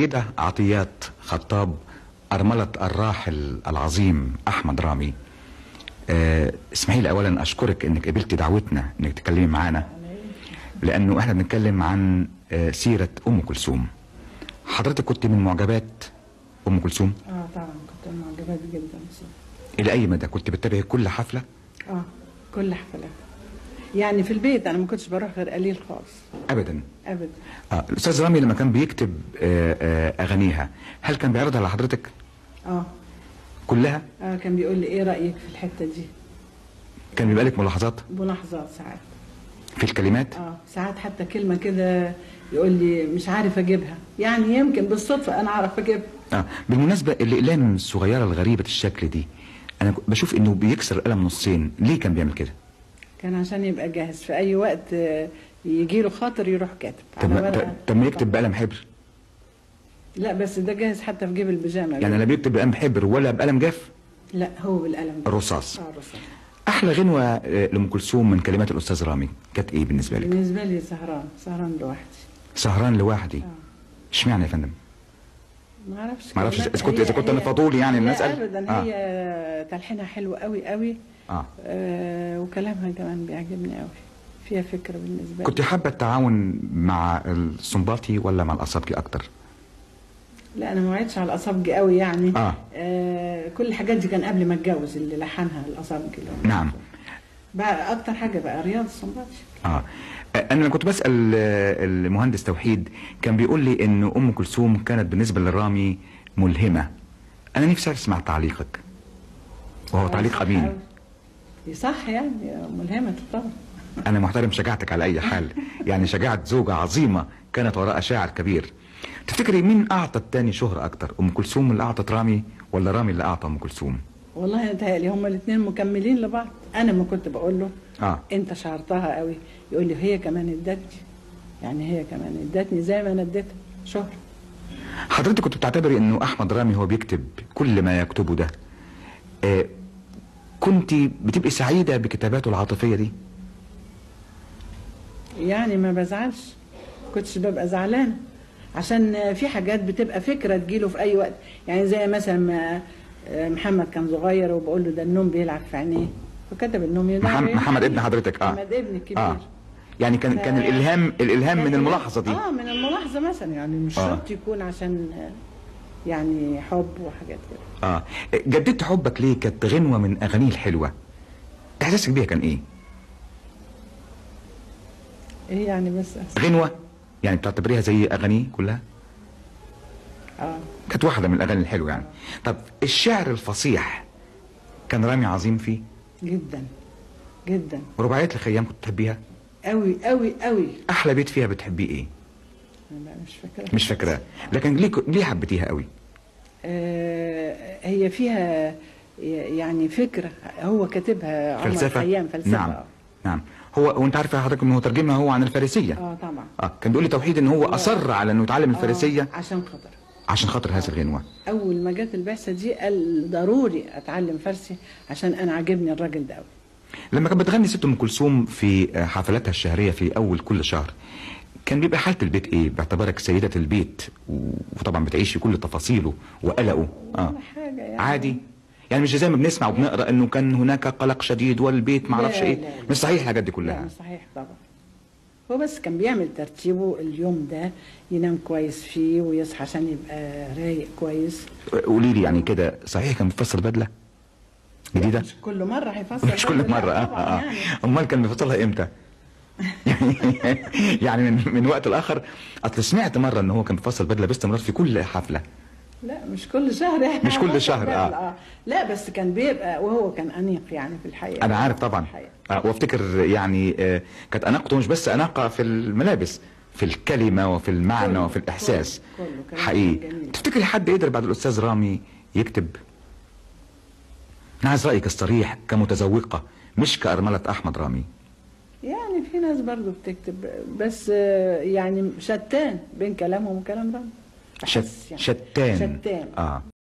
السيدة عطيات خطاب أرملة الراحل العظيم أحمد رامي آه، اسمحي لي أولا أشكرك إنك قبلتي دعوتنا إنك تتكلمي معانا لأنه إحنا بنتكلم عن آه، سيرة أم كلثوم حضرتك كنت من معجبات أم كلثوم اه طبعا كنت معجبات جدا بصراحة. إلى أي مدى كنت بتتابعي كل حفلة اه كل حفلات يعني في البيت انا ما كنتش بروح غير قليل خالص أبدا ابدا آه، الأستاذ رامي لما كان بيكتب آه، آه، أغانيها هل كان بيعرضها على حضرتك اه كلها اه كان بيقول لي ايه رايك في الحته دي كان بيبقى لك ملاحظات ملاحظات ساعات في الكلمات اه ساعات حتى كلمه كده يقول لي مش عارف اجيبها يعني يمكن بالصدفه انا اعرف اجيبها آه. بالمناسبة الأقلام الصغيرة الغريبة الشكل دي أنا ك- بشوف إنه بيكسر القلم نصين ليه كان بيعمل كده؟ كان عشان يبقى جاهز في اي وقت يجي له خاطر يروح كاتب طب على ما- ورقة. ط- طب ما يكتب بقلم حبر لا بس ده جاهز حتى في جيب البيجامه يعني لا بيكتب بقلم حبر ولا بقلم جاف لا هو بالقلم ده. الرصاص اه الرصاص أحلى غنوة آه، لأم كلثوم من كلمات الأستاذ رامي كانت إيه بالنسبة لك؟ بالنسبه لي سهران سهران لوحدي سهران لوحدي اه اشمعنى يا فندم؟ ما اعرفش ما أعرفش كلمات- إذا كنت- هي- إذا كنت أنا هي- فضولي يعني لا نسأل؟ ابدا آه. هي تلحينها حلو قوي قوي آه آه وكلامها كمان بيعجبني قوي فيها فكره بالنسبه لي كنت حابة التعاون مع السنباطي ولا مع الأصابجي أكتر؟ لا انا ما وعدتش على الاصابجي قوي يعني آه. آه كل الحاجات دي كان قبل ما اتجوز اللي لحنها الاصابجي اللي هو. نعم بقى اكتر حاجه بقى رياض السنباطي اه انا لما كنت بسال آه، المهندس توحيد كان بيقول لي ان ام كلثوم كانت بالنسبه للرامي ملهمه انا نفسي اسمع تعليقك وهو تعليق صح امين قوي. صح يعني ملهمه طبعا انا محترم شجاعتك على اي حال يعني شجاعه زوجه عظيمه كانت وراء شاعر كبير تفتكري مين اعطى التاني شهره اكتر ام كلثوم اللي اعطت رامي ولا رامي اللي اعطى ام كلثوم والله يتهيألي هما الاثنين مكملين لبعض انا ما كنت بقول له اه انت شعرتها قوي يقول لي هي كمان ادتني يعني هي كمان ادتني زي ما انا اديتها شهر حضرتك كنت بتعتبري انه احمد رامي هو بيكتب كل ما يكتبه ده آه كنت بتبقي سعيده بكتاباته العاطفيه دي يعني ما بزعلش كنتش ببقى زعلانه عشان في حاجات بتبقى فكره تجيله في اي وقت يعني زي مثلا ما محمد كان صغير وبقول له ده النوم بيلعب في عينيه فكتب النوم يلعب محمد, في محمد عينيه. ابن حضرتك اه محمد ابني الكبير اه يعني كان كان ف- الالهام الالهام من لكن- الملاحظه دي اه من الملاحظه مثلا يعني مش آه. شرط يكون عشان آه، يعني حب وحاجات كده اه جددت حبك ليه كانت غنوه من اغانيه الحلوه احساسك بيها كان ايه ايه يعني بس أحسن. غنوه يعني بتعتبريها زي اغانيه كلها اه كانت واحده من الاغاني الحلوه يعني طب الشعر الفصيح كان رامي عظيم فيه جدا جدا رباعيات الخيام كنت تحبيها قوي قوي قوي احلى بيت فيها بتحبيه ايه انا بقى مش فاكره مش فاكراه لكن ليه ليه حبيتيها قوي آه هي فيها يعني فكره هو كاتبها عمر فلسفه خيام فلسفه نعم آه. نعم هو وانت عارفه حضرتك انه هو ترجمها هو عن الفارسيه اه طبعا اه كان بيقول لي توحيد ان هو اصر على انه يتعلم الفارسيه آه عشان خاطر عشان خاطر هذه الغنوه اول ما جت البعثه دي قال ضروري اتعلم فارسي عشان انا عاجبني الراجل ده قوي لما كانت بتغني ست ام كلثوم في حفلاتها الشهريه في اول كل شهر كان بيبقى حاله البيت ايه باعتبارك سيده البيت وطبعا بتعيشي كل تفاصيله وقلقه اه ولا حاجه يعني عادي يعني مش زي ما بنسمع وبنقرا انه كان هناك قلق شديد والبيت ما اعرفش لا، ايه لا، لا. مش صحيح الحاجات دي لا كلها مش صحيح طبعا هو بس كان بيعمل ترتيبه اليوم ده ينام كويس فيه ويصحى عشان يبقى رايق كويس قولي لي يعني كده صحيح كان بيفصل بدله جديده مش كل مرة هيفصل مش كل لا مره اه طبعاً اه يعني. امال كان بيفصلها امتى يعني يعني من من وقت لاخر اصل سمعت مره ان هو كان بيفصل بدله باستمرار في كل حفله لا مش كل شهر يعني مش كل شهر، لا, آه. لا, لا بس كان بيبقى وهو كان أنيق يعني في الحقيقة انا عارف طبعا الحقيقة. آه وافتكر يعني آه كانت اناقته مش بس اناقه في الملابس في الكلمه وفي المعنى كله، وفي الاحساس كله، كله كلام حقيقي جميل. تفتكري حد قدر بعد الاستاذ رامي يكتب انا عايز رايك الصريح كمتذوقه مش كارمله احمد رامي يعني في ناس برضو بتكتب بس آه، يعني شتان بين كلامهم وكلام رامي شت بحس يعني. شتان شتان اه